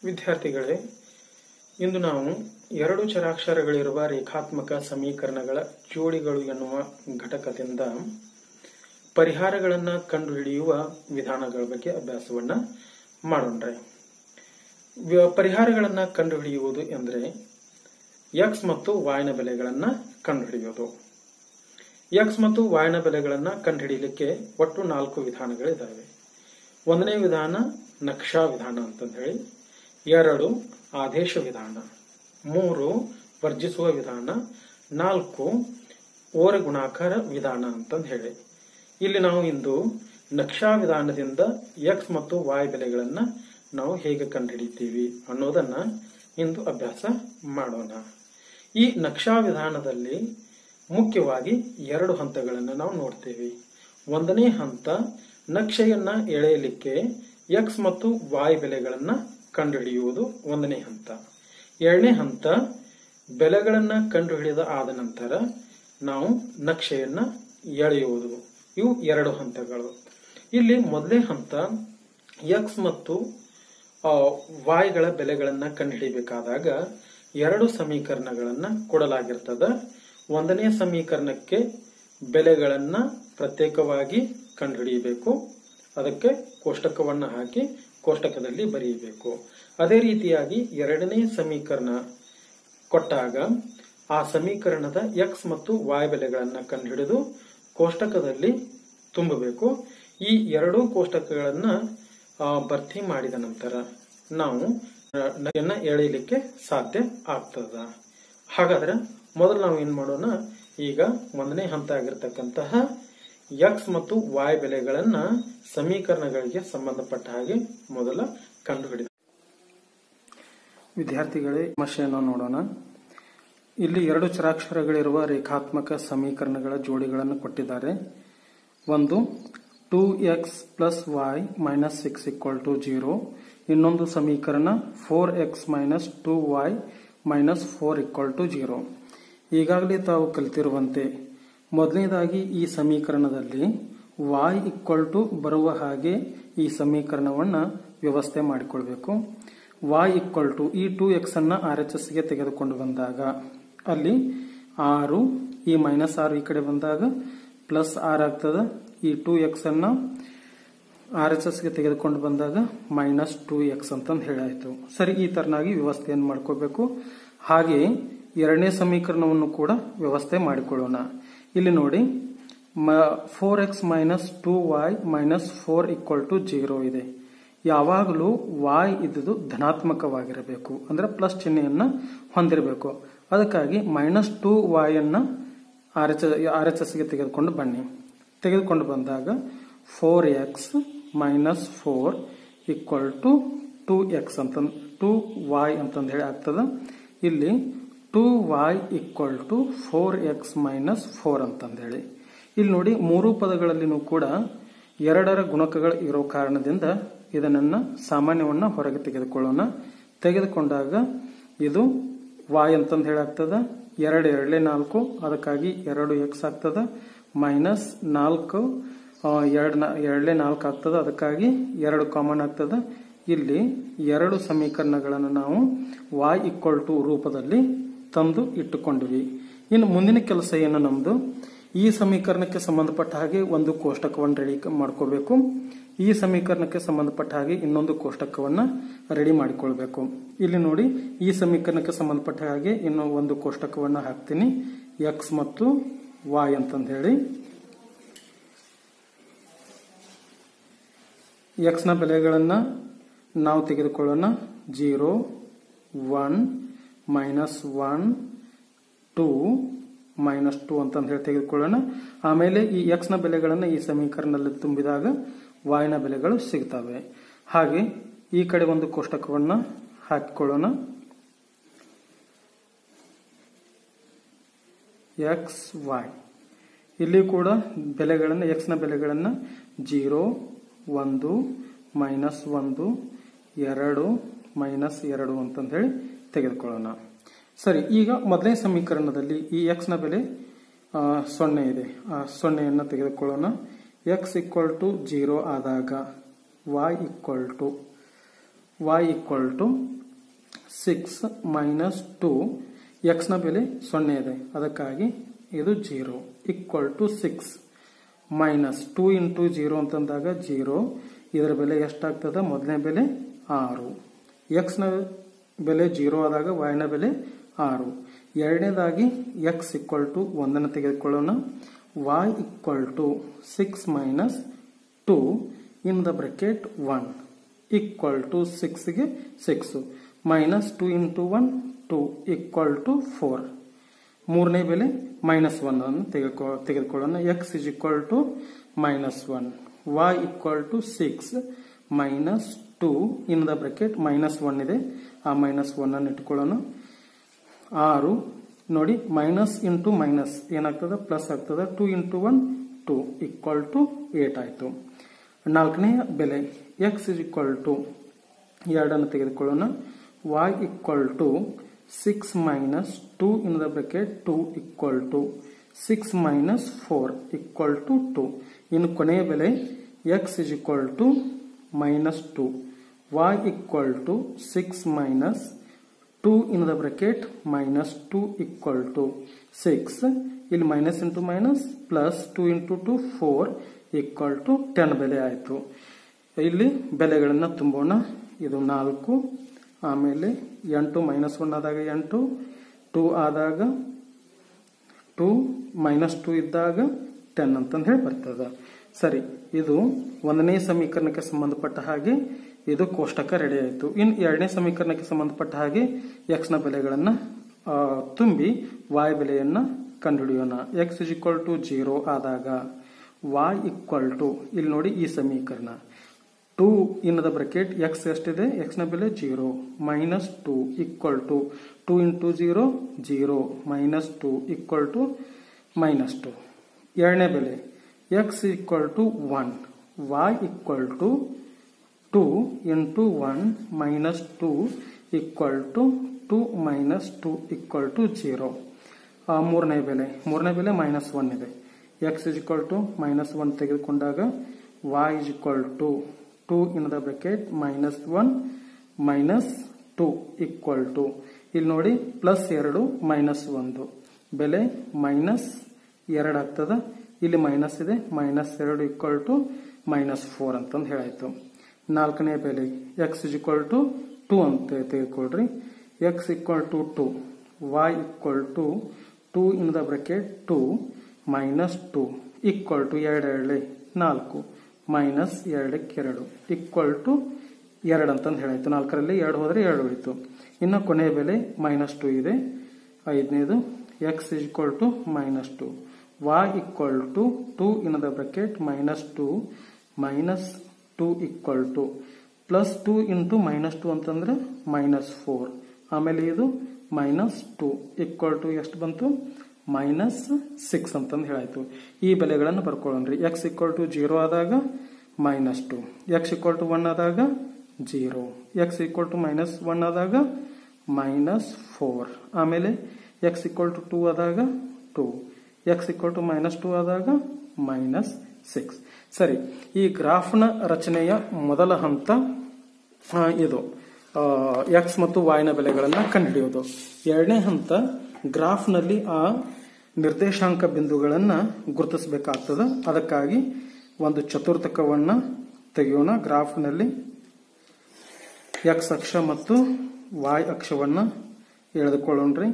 ವಿದ್ಯಾರ್ಥಿಗಳೇ ಇಂದು ನಾವು ಎರಡು ಚರಾಕ್ಷರಗಳಿರುವ ರೇಖಾತ್ಮಕ ಸಮೀಕರಣಗಳ ಜೋಡಿಗಳು ಎನ್ನುವ ಘಟಕದಿಂದ ಪರಿಹಾರಗಳನ್ನು ಕಂಡುಹಿಡಿಯುವ ವಿಧಾನಗಳ ಬಗ್ಗೆ ಅಭ್ಯಾಸವನ್ನ ಮಾಡೋಣ್ರೆ ವ್ಯ- ಪರಿಹಾರಗಳನ್ನ ಕಂಡುಹಿಡಿಯುವುದು ಎಂದರೆ ಎಕ್ಸ್ ಮತ್ತು ವಾಯ್ನ ಬೆಲೆಗಳನ್ನ ಕಂಡುಹಿಡಿಯೋದು ಎಕ್ಸ್ ಮತ್ತು ವಾಯ್ನ ಬೆಲೆಗಳನ್ನ ಕಂಡುಹಿಡಿಯಲಿಕ್ಕೆ ಒಟ್ಟು ನಾಲ್ಕು ವಿಧಾನಗಳಿದ್ದಾವೆ ಒಂದನೇ ವಿಧಾನ ನಕ್ಷಾ ವಿಧಾನ ಅಂತಂದು ಹೇಳಿ ಎರಡು ಆದೇಶ ವಿಧಾನ ಮೂರು ವರ್ಜಿಸುವ ವಿಧಾನ ನಾಲ್ಕು ಓರ ಗುಣಾಕಾರ ವಿಧಾನ ಅಂತಂದು ಹೇಳಿ ಇಲ್ಲಿ ನಾವು ಇಂದು ನಕ್ಷಾ ವಿಧಾನದಿಂದ ಎಕ್ಸ್ ಮತ್ತು ವಾಯ್ ಬೆಲೆಗಳನ್ನ ನಾವು ಹೇಗೆ ಕಂಡುಹಿಡಿತೀವಿ ಅನ್ನೋದನ್ನ ಇಂದು ಅಭ್ಯಾಸ ಮಾಡೋಣ ಈ ನಕ್ಷಾ ವಿಧಾನದಲ್ಲಿ ಮುಖ್ಯವಾಗಿ ಎರಡು ಹಂತಗಳನ್ನು ನಾವು ನೋಡ್ತೇವೆ ಒಂದನೇ ಹಂತ ನಕ್ಷೆಯನ್ನ ಎಳೆಯಲಿಕ್ಕೆ ಎಕ್ಸ್ ಮತ್ತು ವಾಯ್ ಬೆಲೆಗಳನ್ನ ಕಂಡುಹಿಡಿಯುವುದು ಒಂದನೇ ಹಂತ ಎರಡನೇ ಹಂತ ಬೆಲೆಗಳನ್ನ ಕಂಡುಹಿಡಿದ ಆದ ನಂತರ ನಾವು ನಕ್ಷೆಯನ್ನ ಎಳೆಯುವುದು ಇವು ಎರಡು ಹಂತಗಳು ಇಲ್ಲಿ ಮೊದಲನೇ ಹಂತ ಎಕ್ಸ್ ಮತ್ತು ಆ, ವಾಯ್ಗಳ ಬೆಲೆಗಳನ್ನ ಕಂಡುಹಿಡಿಬೇಕಾದಾಗ ಎರಡು ಸಮೀಕರಣಗಳನ್ನ ಕೊಡಲಾಗಿರ್ತದ ಒಂದನೇ ಸಮೀಕರಣಕ್ಕೆ ಬೆಲೆಗಳನ್ನ ಪ್ರತ್ಯೇಕವಾಗಿ ಕಂಡುಹಿಡಿಯಬೇಕು ಅದಕ್ಕೆ ಕೋಷ್ಟಕವನ್ನ ಹಾಕಿ ಕೋಷ್ಟಕದಲ್ಲಿ ಬರೆಯಬೇಕು ಅದೇ ರೀತಿಯಾಗಿ ಎರಡನೇ ಸಮೀಕರಣ ಕೊಟ್ಟಾಗ ಆ ಸಮೀಕರಣದ ಎಕ್ಸ್ ಮತ್ತು ವಾಯ್ ಬೆಲೆಗಳನ್ನ ಕಂಡುಹಿಡಿದು ಕೋಷ್ಟಕದಲ್ಲಿ ತುಂಬಬೇಕು ಈ ಎರಡೂ ಕೋಷ್ಟಕಗಳನ್ನ ಆ, ಭರ್ತಿ ಮಾಡಿದ ನಂತರ ನಾವು ಆ, ನಗೆಯನ್ನ ಎಳೆಯಲಿಕ್ಕೆ ಸಾಧ್ಯ ಆಗ್ತದ ಹಾಗಾದ್ರೆ ಮೊದಲು ನಾವು ಏನ್ ಮಾಡೋಣ ಈಗ ಒಂದನೇ ಹಂತ ಆಗಿರ್ತಕ್ಕಂತಹ ಎಕ್ಸ್ ಮತ್ತು ವಾಯ್ ಬೆಲೆಗಳನ್ನ ಸಮೀಕರಣಗಳಿಗೆ ಸಂಬಂಧಪಟ್ಟ ಹಾಗೆ ಮೊದಲ ಕಂಡುಹಿಡಿದ ವಿದ್ಯಾರ್ಥಿಗಳೇ ಸಮಸ್ಯೆಯನ್ನು ನೋಡೋಣ ಇಲ್ಲಿ ಎರಡು ಚರಾಕ್ಷರಗಳಿರುವ ರೇಖಾತ್ಮಕ ಸಮೀಕರಣಗಳ ಜೋಡಿಗಳನ್ನು ಕೊಟ್ಟಿದ್ದಾರೆ ಒಂದು two x plus y minus six equal to zero ಇನ್ನೊಂದು ಸಮೀಕರಣ four x minus two y minus four equal to zero ಈಗಾಗಲೇ ತಾವು ಕಲಿತಿರುವಂತೆ ಮೊದಲನೇದಾಗಿ ಈ ಸಮೀಕರಣದಲ್ಲಿ y ಇಕ್ವಲ್ ಟು ಬರುವ ಹಾಗೆ ಈ ಸಮೀಕರಣವನ್ನ ವ್ಯವಸ್ಥೆ ಮಾಡಿಕೊಳ್ಬೇಕು y ಇಕ್ವಲ್ ಟು ಈ ಟೂ ಎಕ್ಸ್ ಅನ್ನ ಆರ್ ಎಚ್ ಎಸ್ಗೆ ತೆಗೆದುಕೊಂಡು ಬಂದಾಗ ಅಲ್ಲಿ ಆರು ಈ ಮೈನಸ್ ಆರು ಈ ಕಡೆ ಬಂದಾಗ ಪ್ಲಸ್ ಆರ್ ಆಗ್ತದ ಈ ಟೂ ಎಕ್ಸ್ ಅನ್ನ ಆರ್ ಎಚ್ ಎಸ್ಗೆ ತೆಗೆದುಕೊಂಡು ಬಂದಾಗ ಮೈನಸ್ ಟೂ ಎಕ್ಸ್ ಅಂತಂದು ಹೇಳಾಯ್ತು ಸರಿ ಈ ತರನಾಗಿ ವ್ಯವಸ್ಥೆಯನ್ನು ಮಾಡ್ಕೋಬೇಕು ಹಾಗೆ ಎರಡನೇ ಸಮೀಕರಣವನ್ನು ಕೂಡ ವ್ಯವಸ್ಥೆ ಮಾಡಿಕೊಳ್ಳೋಣ ಇಲ್ಲಿ ನೋಡಿ four x minus two y minus four equal to zero ಇದೆ ಯಾವಾಗಲೂ ವಾಯ್ ಇದ್ದುದು ಧನಾತ್ಮಕವಾಗಿರಬೇಕು ಅಂದ್ರೆ ಪ್ಲಸ್ ಚಿಹ್ನೆಯನ್ನ ಹೊಂದಿರಬೇಕು ಅದಕ್ಕಾಗಿ ಮೈನಸ್ ಟೂ ವಾಯ್ ಅನ್ನ ಆರ್ ಎಚ್ ಆರ್ ಎಚ್ ಎಸ್ಗೆ ತೆಗೆದುಕೊಂಡು ಬನ್ನಿ ತೆಗೆದುಕೊಂಡು ಬಂದಾಗ four x minus four equal to two x ಅಂತ ಟೂ ವಾಯ್ ಅಂತಂದು ಹೇಳಿ ಆಗ್ತದ ಇಲ್ಲಿ two y equal to four x minus four ಅಂತಂದು ಹೇಳಿ ಇಲ್ಲಿ ನೋಡಿ ಮೂರು ಪದಗಳಲ್ಲಿನೂ ಕೂಡ ಎರಡರ ಗುಣಕಗಳು ಇರೋ ಕಾರಣದಿಂದ ಇದನ್ನ ಸಾಮಾನ್ಯವನ್ನ ಹೊರಗೆ ತೆಗೆದುಕೊಳ್ಳೋಣ ತೆಗೆದುಕೊಂಡಾಗ ಇದು ವಾಯ್ ಅಂತಂದು ಹೇಳಾಗ್ತದ ಎರಡು ಎರಡೇ ನಾಲ್ಕು ಅದಕ್ಕಾಗಿ ಎರಡು ಎಕ್ಸ್ ಆಗ್ತದ ಮೈನಸ್ ನಾಲ್ಕು ಆ, ಎರಡ್ ನಾ- ಎರಡೇ ನಾಲ್ಕು ಆಗ್ತದ ಅದಕ್ಕಾಗಿ ಎರಡು ಕಾಮನ್ ಆಗ್ತದ ಇಲ್ಲಿ ಎರಡು ಸಮೀಕರಣಗಳನ್ನು ನಾವು ವಾಯ್ ಈಕ್ವಲ್ ಟು ರೂಪದಲ್ಲಿ ತಂದು ಇಟ್ಟುಕೊಂಡ್ವಿ ಇನ್ನು ಮುಂದಿನ ಕೆಲಸ ಏನು ನಮ್ದು ಈ ಸಮೀಕರಣಕ್ಕೆ ಸಂಬಂಧಪಟ್ಟ ಹಾಗೆ ಒಂದು ಕೋಷ್ಟಕವನ್ನು ರೆಡಿ ಮಾಡ್ಕೋಬೇಕು ಈ ಸಮೀಕರಣಕ್ಕೆ ಸಂಬಂಧಪಟ್ಟ ಹಾಗೆ ಇನ್ನೊಂದು ಕೋಷ್ಟಕವನ್ನ ರೆಡಿ ಮಾಡಿಕೊಳ್ಬೇಕು ಇಲ್ಲಿ ನೋಡಿ ಈ ಸಮೀಕರಣಕ್ಕೆ ಸಂಬಂಧಪಟ್ಟ ಹಾಗೆ ಇನ್ನು ಒಂದು ಕೋಷ್ಟಕವನ್ನ ಹಾಕ್ತೀನಿ ಎಕ್ಸ್ ಮತ್ತು ವಾಯ್ ಅಂತಂದು ಹೇಳಿ ಎಕ್ಸ್ನ ಬೆಲೆಗಳನ್ನ ನಾವು ತೆಗೆದುಕೊಳ್ಳೋಣ zero one minus one two minus two ಅಂತಂದು ಹೇಳಿ ತೆಗೆದುಕೊಳ್ಳೋಣ ಆಮೇಲೆ ಈ ಎಕ್ಸ್ ನ ಬೆಲೆಗಳನ್ನು ಈ ಸಮೀಕರಣದಲ್ಲಿ ತುಂಬಿದಾಗ y ನ ಬೆಲೆಗಳು ಸಿಗ್ತವೆ ಹಾಗೆ ಈ ಕಡೆ ಒಂದು ಕೋಷ್ಟಕವನ್ನ ಹಾಕಿಕೊಳ್ಳೋಣ ಎಕ್ಸ್ ವೈ ಇಲ್ಲಿ ಕೂಡ ಬೆಲೆಗಳನ್ನು ಎಕ್ಸ್ ನ ಬೆಲೆಗಳನ್ನು ಜೀರೋ ಒಂದು ಮೈನಸ್ ಒಂದು ಎರಡು ಮೈನಸ್ ಎರಡು ಅಂತಂದು ಹೇಳಿ ತೆಗೆದುಕೊಳ್ಳೋಣ ಸರಿ ಈಗ ಮೊದಲನೇ ಸಮೀಕರಣದಲ್ಲಿ ಈ ಎಕ್ಸ್ ನ ಬೆಲೆ ಆ, ಸೊನ್ನೆ ಇದೆ ಆ ಸೊನ್ನೆಯನ್ನು ತೆಗೆದುಕೊಳ್ಳೋಣ ಎಕ್ಸ್ ಈಕ್ವಲ್ ಟು ಜೀರೋ ಆದಾಗ y equal to y equal to six minus two ಎಕ್ಸ್ನ ಬೆಲೆ ಸೊನ್ನೆ ಇದೆ ಅದಕ್ಕಾಗಿ ಇದು zero equal to six minus two into zero ಅಂತಂದಾಗ ಜೀರೋ ಇದರ ಬೆಲೆ ಎಷ್ಟಾಗ್ತದೆ ಮೊದಲನೇ ಬೆಲೆ ಆರು ಎಕ್ಸ್ನ ಬೆಲೆ ಜೀರೋ ಆದಾಗ ವೈನ ಬೆಲೆ ಆರು ಎರಡನೇದಾಗಿ ಎಕ್ಸ್ ಈಕ್ವಲ್ ಟು ಒಂದನ್ನು ತೆಗೆದುಕೊಳ್ಳೋಣ y equal to six minus two in the bracket one equal to ಸಿಕ್ಸ್ಗೆ six minus two into one two equal to four ಮೂರನೇ ಬೆಲೆ ಮೈನಸ್ ಒನ್ ಅನ್ನು ತೆಗೆದುಕೊ ತೆಗೆದುಕೊಳ್ಳೋಣ x is equal to minus one y equal to six minus two in the bracket minus one ಇದೆ ಆ minus one ಅನ್ನು ಇಟ್ಕೊಳ್ಳೋಣ ಆರು ನೋಡಿ ಮೈನಸ್ ಇಂಟು ಮೈನಸ್ ಏನಾಗ್ತದೆ ಪ್ಲಸ್ ಆಗ್ತದೆ two into one two equal to eight ಆಯಿತು ನಾಲ್ಕನೇ ಬೆಲೆ ಎಕ್ಸ್ ಇಸ್ ಈಕ್ವಲ್ ಟು ಎರಡನ್ನು ತೆಗೆದುಕೊಳ್ಳೋಣ y equal to 6 minus 2 in the bracket 2 equal to 6 minus 4 equal to 2 ಇನ್ನು ಕೊನೆಯ ಬೆಲೆ x is equal to minus 2 y equal to 6 minus 2 in the bracket minus 2 equal to 6 ಇಲ್ಲಿ minus into minus plus two into two four equal to ten ಬೆಲೆ ಆಯಿತು ಇಲ್ಲಿ ಬೆಲೆಗಳನ್ನು ತುಂಬೋಣ ಇದು ನಾಲ್ಕು ಆಮೇಲೆ ಎಂಟು ಮೈನಸ್ ಒನ್ ಆದಾಗ ಎಂಟು ಟೂ ಆದಾಗ ಟೂ ಮೈನಸ್ ಟೂ ಇದ್ದಾಗ ಟೆನ್ ಅಂತಂದು ಹೇಳಿ ಬರ್ತದೆ ಸರಿ ಇದು ಒಂದನೇ ಸಮೀಕರಣಕ್ಕೆ ಸಂಬಂಧಪಟ್ಟ ಹಾಗೆ ಇದು ಕೋಷ್ಟಕ ರೆಡಿ ಆಯಿತು ಇನ್ನು ಎರಡನೇ ಸಮೀಕರಣಕ್ಕೆ ಸಂಬಂಧಪಟ್ಟ ಹಾಗೆ ಎಕ್ಸ್ನ ಬೆಲೆಗಳನ್ನು ತುಂಬಿ ವಾಯ್ ಬೆಲೆಯನ್ನು ಕಂಡುಹಿಡಿಯೋಣ x is equal to zero ಆದಾಗ ವಾಯ್ ಈಕ್ವಲ್ ಟು ಇಲ್ಲಿ ನೋಡಿ ಈ ಸಮೀಕರಣ two in the bracket x ಎಷ್ಟಿದೆ ಎಕ್ಸ್ನ ಬೆಲೆ zero minus two equal to two into zero zero minus two equal to minus two ಎರಡನೇ ಬೆಲೆ x equal to one y equal to two into one minus two equal to two minus two equal to zero ಮೂರನೇ ಬೆಲೆ ಮೂರನೇ ಬೆಲೆ minus one ಇದೆ X is equal to minus one ತೆಗೆದುಕೊಂಡಾಗ y is equal to two in the bracket minus one minus two equal to ಇಲ್ಲಿ ನೋಡಿ plus ಎರಡು minus ಒಂದು ಬೆಲೆ ಮೈನಸ್ ಎರಡು ಆಗ್ತದ ಇಲ್ಲಿ ಮೈನಸ್ ಇದೆ ಮೈನಸ್ ಎರಡು ಈಕ್ವಲ್ ಟು ಮೈನಸ್ ಫೋರ್ ಅಂತಂದು ಹೇಳಾಯ್ತು ನಾಲ್ಕನೇ ಬೆಲೆ x is equal to two ಅಂತ ತೆಗೆದುಕೊಳ್ರಿ x equal to two y equal to two in the bracket two minus two equal to ಎರಡು ಎರಡೇ ನಾಲ್ಕು ಮೈನಸ್ ಎರಡಕ್ಕೆ ಎರಡು ಈಕ್ವಲ್ ಟು ಎರಡು ಅಂತಂದು ಹೇಳಾಯ್ತು ನಾಲ್ಕರಲ್ಲಿ ಎರಡು ಹೋದರೆ ಎರಡು ಉಳಿತು ಇನ್ನು ಕೊನೆಯ ಬೆಲೆ ಮೈನಸ್ ಟು ಇದೆ ಐದನೇದು x is equal to minus two y equal to two in the bracket minus two minus two equal to plus two into minus two ಅಂತಂದ್ರೆ ಮೈನಸ್ ಫೋರ್ ಆಮೇಲೆ ಇದು ಮೈನಸ್ ಟು ಈಕ್ವಲ್ ಟು ಎಷ್ಟು ಬಂತು minus six ಅಂತಂದು ಹೇಳಾಯ್ತು ಈ ಬೆಲೆಗಳನ್ನು ಬರ್ಕೊಳ್ಳೋಣ್ರಿ ಎಕ್ಸ್ ಈಕ್ವಲ್ ಟು ಜೀರೋ ಆದಾಗ minus two x equal to one ಆದಾಗ zero x equal to minus one ಆದಾಗ ಮೈನಸ್ ಫೋರ್ ಆಮೇಲೆ ಎಕ್ಸ್ ಈಕ್ವಲ್ ಟು ಟೂ ಆದಾಗ two x equal to minus two ಆದಾಗ ಮೈನಸ್ ಸಿಕ್ಸ್ ಸರಿ ಈ ಗ್ರಾಫ್ನ ರಚನೆಯ ಮೊದಲ ಹಂತ ಆ, ಇದು ಎಕ್ಸ್ ಮತ್ತು ವಾಯ್ನ ಬೆಲೆಗಳನ್ನು ಕಂಡುಹಿಡಿಯೋದು ಎರಡನೇ ಹಂತ ಗ್ರಾಫ್ನಲ್ಲಿ ಆ ನಿರ್ದೇಶಾಂಕ ಬಿಂದುಗಳನ್ನು ಗುರುತಿಸಬೇಕಾಗ್ತದೆ ಅದಕ್ಕಾಗಿ ಒಂದು ಚತುರ್ಥಕವನ್ನ ತೆಗೆಯೋಣ ಗ್ರಾಫ್ನಲ್ಲಿ ಎಕ್ಸ್ ಅಕ್ಷ ಮತ್ತು ವಾಯ್ ಅಕ್ಷವನ್ನ ಎಳೆದುಕೊಳ್ಳೋಣ್ರಿ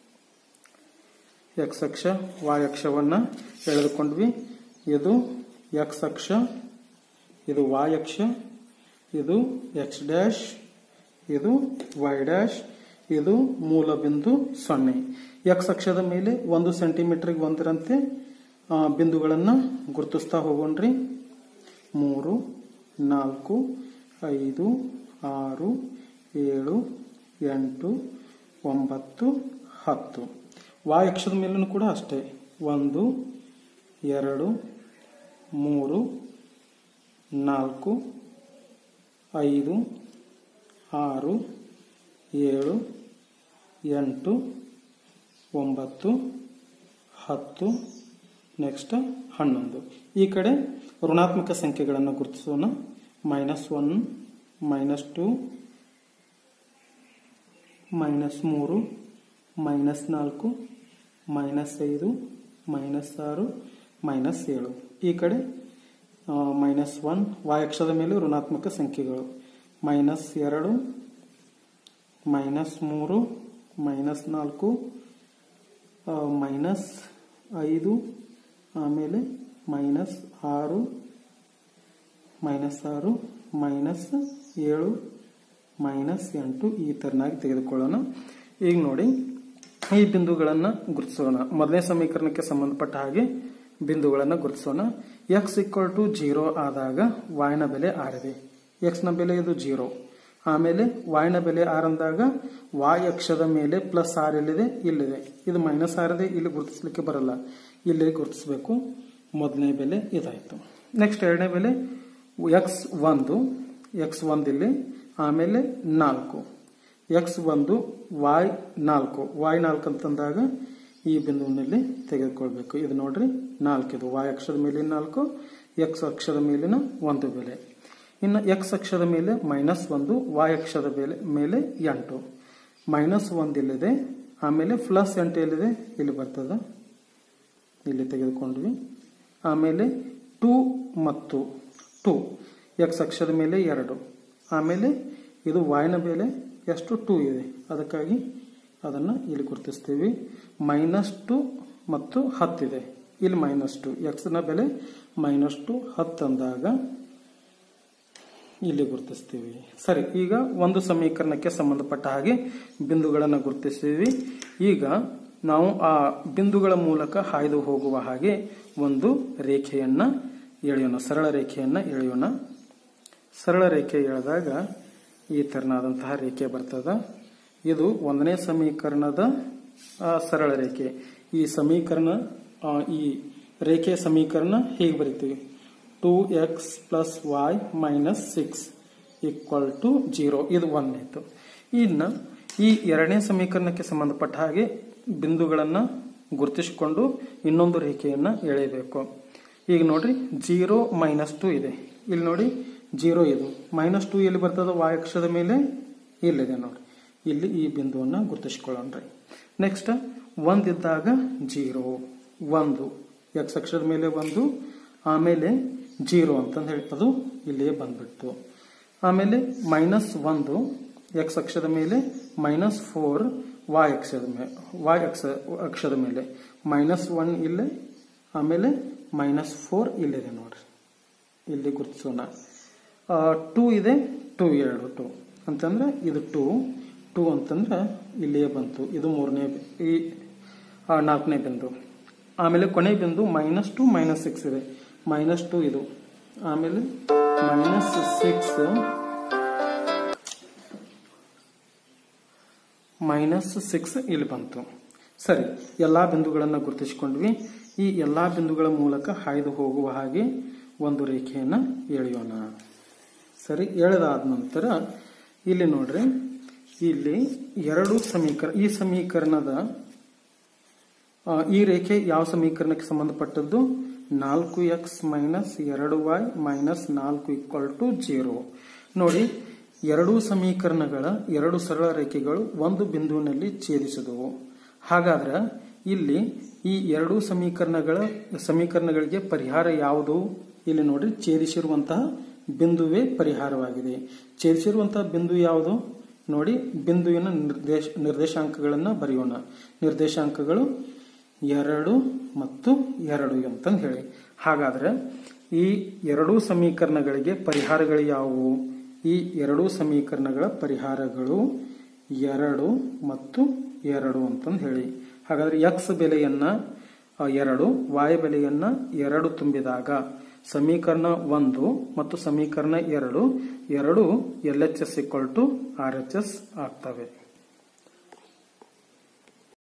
ಎಕ್ಸ್ ಅಕ್ಷ ವಾಯ್ ಅಕ್ಷವನ್ನ ಎಳೆದುಕೊಂಡ್ವಿ ಇದು ಎಕ್ಸ್ ಅಕ್ಷ ಇದು ವಾಯ್ ಅಕ್ಷ ಇದು ಎಕ್ಸ್ ಡ್ಯಾಶ್ ಇದು ವೈ ಡ್ಯಾಶ್ ಇದು ಮೂಲ ಬಿಂದು ಸೊನ್ನೆ ಎಕ್ಸ್ ಅಕ್ಷದ ಮೇಲೆ ಒಂದು ಸೆಂಟಿಮೀಟರ್ಗೆ ಒಂದರಂತೆ ಆ, ಬಿಂದುಗಳನ್ನ ಗುರುತಿಸ್ತಾ ಹೋಗೋಣ್ರಿ ಮೂರು ನಾಲ್ಕು ಐದು ಆರು ಏಳು ಎಂಟು ಒಂಬತ್ತು ಹತ್ತು ವಾಯ್ ಅಕ್ಷದ ಮೇಲೂ ಕೂಡ ಅಷ್ಟೇ ಒಂದು ಎರಡು ಮೂರು ನಾಲ್ಕು ಐದು ಆರು ಏಳು ಎಂಟು ಒಂಬತ್ತು ಹತ್ತು ನೆಕ್ಸ್ಟ್ ಹನ್ನೊಂದು ಈ ಕಡೆ ಋಣಾತ್ಮಕ ಸಂಖ್ಯೆಗಳನ್ನು ಗುರುತಿಸೋಣ minus one minus two minus ಮೂರು ಮೈನಸ್ ನಾಲ್ಕು ಮೈನಸ್ ಐದು ಮೈನಸ್ ಆರು ಮೈನಸ್ ಏಳು ಈ ಕಡೆ ಮೈನಸ್ ಒನ್ ವಾಯ್ ಅಕ್ಷದ ಮೇಲೆ ಋಣಾತ್ಮಕ ಸಂಖ್ಯೆಗಳು ಮೈನಸ್ ಎರಡು ಮೈನಸ್ ಮೂರು ಮೈನಸ್ ನಾಲ್ಕು ಮೈನಸ್ ಐದು ಆಮೇಲೆ ಮೈನಸ್ ಆರು ಮೈನಸ್ ಆರು ಮೈನಸ್ ಏಳು ಮೈನಸ್ ಎಂಟು ಈ ಥರನಾಗಿ ತೆಗೆದುಕೊಳ್ಳೋಣ ಈಗ ನೋಡಿ ಈ ಬಿಂದುಗಳನ್ನು ಗುರುತಿಸೋಣ ಮೊದಲನೇ ಸಮೀಕರಣಕ್ಕೆ ಸಂಬಂಧಪಟ್ಟ ಹಾಗೆ ಬಿಂದುಗಳನ್ನು ಗುರುತಿಸೋಣ ಎಕ್ಸ್ ಈಕ್ವಲ್ ಟು ಜೀರೋ ಆದಾಗ ವಾಯ್ನ ಬೆಲೆ ಆರಿದೆ ಎಕ್ಸ್ನ ಬೆಲೆ ಇದು ಜೀರೋ ಆಮೇಲೆ ವಾಯ್ನ ಬೆಲೆ ಆರ್ ಅಂದಾಗ ವಾಯ್ ಅಕ್ಷದ ಮೇಲೆ ಪ್ಲಸ್ ಆರ್ ಎಲ್ಲಿದೆ ಇಲ್ಲಿದೆ ಇದು ಮೈನಸ್ ಆರ್ ಇದೆ ಇಲ್ಲಿ ಗುರುತಿಸ್ಲಿಕ್ಕೆ ಬರಲ್ಲ ಇಲ್ಲಿ ಗುರುತಿಸಬೇಕು ಮೊದಲನೇ ಬೆಲೆ ಇದಾಯಿತು ನೆಕ್ಸ್ಟ್ ಎರಡನೇ ಬೆಲೆ ಎಕ್ಸ್ ಒಂದು ಎಕ್ಸ್ ಒಂದಿಲ್ಲಿ ಆಮೇಲೆ ನಾಲ್ಕು ಎಕ್ಸ್ ಒಂದು ವಾಯ್ ನಾಲ್ಕು ವಾಯ್ ನಾಲ್ಕು ಅಂತಂದಾಗ ಈ ಬಿಂದುವಿನಲ್ಲಿ ತೆಗೆದುಕೊಳ್ಬೇಕು ಇದು ನೋಡ್ರಿ ನಾಲ್ಕಿದು ವಾಯ್ ಅಕ್ಷದ ಮೇಲಿನ ನಾಲ್ಕು ಎಕ್ಸ್ ಅಕ್ಷದ ಮೇಲಿನ ಒಂದು ಬೆಲೆ ಇನ್ನು ಎಕ್ಸ್ ಅಕ್ಷದ ಮೇಲೆ ಮೈನಸ್ ಒಂದು ವಾಯ್ ಅಕ್ಷದ ಬೆಲೆ ಮೇಲೆ ಎಂಟು ಮೈನಸ್ ಒಂದು ಇಲ್ಲಿದೆ ಆಮೇಲೆ ಪ್ಲಸ್ ಎಂಟು ಎಲ್ಲಿದೆ ಇಲ್ಲಿ ಬರ್ತದ ಇಲ್ಲಿ ತೆಗೆದುಕೊಂಡ್ವಿ ಆಮೇಲೆ ಟೂ ಮತ್ತು ಟೂ ಎಕ್ಸ್ ಅಕ್ಷದ ಮೇಲೆ ಎರಡು ಆಮೇಲೆ ಇದು ವಾಯ್ನ ಬೆಲೆ ಎಷ್ಟು ಟೂ ಇದೆ ಅದಕ್ಕಾಗಿ ಅದನ್ನು ಇಲ್ಲಿ ಗುರುತಿಸ್ತೀವಿ ಮೈನಸ್ ಟು ಮತ್ತು ಹತ್ತಿದೆ ಇಲ್ಲಿ ಮೈನಸ್ ಟು ಎಕ್ಸ್ನ ಬೆಲೆ ಮೈನಸ್ ಟು ಹತ್ತು ಅಂದಾಗ ಇಲ್ಲಿ ಗುರುತಿಸ್ತೀವಿ ಸರಿ ಈಗ ಒಂದು ಸಮೀಕರಣಕ್ಕೆ ಸಂಬಂಧಪಟ್ಟ ಹಾಗೆ ಬಿಂದುಗಳನ್ನು ಗುರುತಿಸ್ತೀವಿ ಈಗ ನಾವು ಆ ಬಿಂದುಗಳ ಮೂಲಕ ಹಾಯ್ದು ಹೋಗುವ ಹಾಗೆ ಒಂದು ರೇಖೆಯನ್ನ ಎಳೆಯೋಣ ಸರಳ ರೇಖೆಯನ್ನ ಎಳೆಯೋಣ ಸರಳ ರೇಖೆ ಎಳೆದಾಗ ಈ ತೆರನಾದಂತಹ ರೇಖೆ ಬರ್ತದ ಇದು ಒಂದನೇ ಸಮೀಕರಣದ ಆ, ಸರಳ ರೇಖೆ ಈ ಸಮೀಕರಣ ಆ, ಈ ರೇಖೆಯ ಸಮೀಕರಣ ಹೇಗೆ ಬರಿತೀವಿ two x plus y minus six equal to zero ಇದು ಒಂದನೇತು ಇನ್ನು ಈ ಎರಡನೇ ಸಮೀಕರಣಕ್ಕೆ ಸಂಬಂಧಪಟ್ಟ ಹಾಗೆ ಬಿಂದುಗಳನ್ನು ಗುರುತಿಸಿಕೊಂಡು ಇನ್ನೊಂದು ರೇಖೆಯನ್ನು ಎಳೆಯಬೇಕು ಈಗ ನೋಡ್ರಿ ಜೀರೋ ಮೈನಸ್ ಟು ಇದೆ ಇಲ್ಲಿ ನೋಡಿ ಜೀರೋ ಇದು ಮೈನಸ್ ಟು ಎಲ್ಲಿ ಬರ್ತದ ವಾಯ್ ಅಕ್ಷದ ಮೇಲೆ ಇಲ್ಲಿದೆ ನೋಡಿ ಇಲ್ಲಿ ಈ ಬಿಂದುವನ್ನು ಗುರುತಿಸ್ಕೊಳ್ಳೋಣ್ರಿ ನೆಕ್ಸ್ಟ್ ಒಂದಿದ್ದಾಗ ಜೀರೋ ಒಂದು ಎಕ್ಸ್ ಅಕ್ಷದ ಮೇಲೆ ಒಂದು ಆಮೇಲೆ ಜೀರೋ ಅಂತಂದು ಹೇಳಿ ಅದು ಇಲ್ಲಿಯೇ ಬಂದ್ಬಿಡ್ತು ಆಮೇಲೆ ಮೈನಸ್ ಒಂದು ಎಕ್ಸ್ ಅಕ್ಷದ ಮೇಲೆ ಮೈನಸ್ ಫೋರ್ ವಾಯ್ ಅಕ್ಷದ ಮೇಲೆ ವಾಯ್ ಅಕ್ಷ ಅಕ್ಷದ ಮೇಲೆ ಮೈನಸ್ ಒನ್ ಇಲ್ಲೇ ಆಮೇಲೆ ಮೈನಸ್ ಫೋರ್ ಇಲ್ಲಿದೆ ನೋಡ್ರಿ ಇಲ್ಲಿ ಗುರುತಿಸೋಣ ಟೂ ಇದೆ ಟೂ ಎರಡು ಟೂ ಅಂತಂದ್ರೆ ಇದು ಟೂ ಟೂ ಅಂತಂದ್ರೆ ಇಲ್ಲಿಯೇ ಬಂತು ಇದು ಮೂರನೇ ಬಿ- ಈ ಆ, ನಾಲ್ಕನೇ ಬಿಂದು ಆಮೇಲೆ ಕೊನೆ ಬಿಂದು ಮೈನಸ್ ಟು ಮೈನಸ್ ಸಿಕ್ಸ್ ಇದೆ ಮೈನಸ್ ಟು ಇದು ಆಮೇಲೆ ಮೈನಸ್ ಸಿಕ್ಸ್ ಮೈನಸ್ ಸಿಕ್ಸ್ ಇಲ್ಲಿ ಬಂತು ಸರಿ ಎಲ್ಲಾ ಬಿಂದುಗಳನ್ನು ಗುರುತಿಸಿಕೊಂಡ್ವಿ ಈ ಎಲ್ಲಾ ಬಿಂದುಗಳ ಮೂಲಕ ಹಾಯ್ದು ಹೋಗುವ ಹಾಗೆ ಒಂದು ರೇಖೆಯನ್ನು ಎಳೆಯೋಣ ಸರಿ ಎಳೆದಾದ ನಂತರ ಇಲ್ಲಿ ನೋಡ್ರಿ ಇಲ್ಲಿ ಎರಡು ಸಮೀಕರಣ ಈ ಸಮೀಕರಣದ ಆ, ಈ ರೇಖೆ ಯಾವ ಸಮೀಕರಣಕ್ಕೆ ಸಂಬಂಧಪಟ್ಟದ್ದು ನಾಲ್ಕು ಎಕ್ಸ್ ಮೈನಸ್ ಎರಡು ವೈ ಮೈನಸ್ ನಾಲ್ಕು ಈಕ್ವಲ್ ಟು ಜೀರೋ ನೋಡಿ ಎರಡೂ ಸಮೀಕರಣಗಳ ಎರಡು ಸರಳ ರೇಖೆಗಳು ಒಂದು ಬಿಂದುವಿನಲ್ಲಿ ಛೇದಿಸಿದವು ಹಾಗಾದ್ರೆ ಇಲ್ಲಿ ಈ ಎರಡೂ ಸಮೀಕರಣಗಳ ಸಮೀಕರಣಗಳಿಗೆ ಪರಿಹಾರ ಯಾವುದು ಇಲ್ಲಿ ನೋಡಿ ಛೇದಿಸಿರುವಂತಹ ಬಿಂದುವೇ ಪರಿಹಾರವಾಗಿದೆ ಛೇದಿಸಿರುವಂತಹ ಬಿಂದು ಯಾವುದು ನೋಡಿ ಬಿಂದುವಿನ ನಿರ್ದೇಶ ನಿರ್ದೇಶಾಂಕಗಳನ್ನು ಬರೆಯೋಣ ನಿರ್ದೇಶಾಂಕಗಳು ಎರಡು ಮತ್ತು ಎರಡು ಅಂತಂದು ಹೇಳಿ ಹಾಗಾದ್ರೆ ಈ ಎರಡೂ ಸಮೀಕರಣಗಳಿಗೆ ಪರಿಹಾರಗಳು ಯಾವುವು ಈ ಎರಡೂ ಸಮೀಕರಣಗಳ ಪರಿಹಾರಗಳು ಎರಡು ಮತ್ತು ಎರಡು ಅಂತಂದು ಹೇಳಿ ಹಾಗಾದ್ರೆ ಎಕ್ಸ್ ಬೆಲೆಯನ್ನ ಆ, ಎರಡು ವಾಯ್ ಬೆಲೆಯನ್ನ ಎರಡು ತುಂಬಿದಾಗ ಸಮೀಕರಣ ಒಂದು ಮತ್ತು ಸಮೀಕರಣ ಎರಡು ಎರಡು L H S equal to R H S ಆಗ್ತವೆ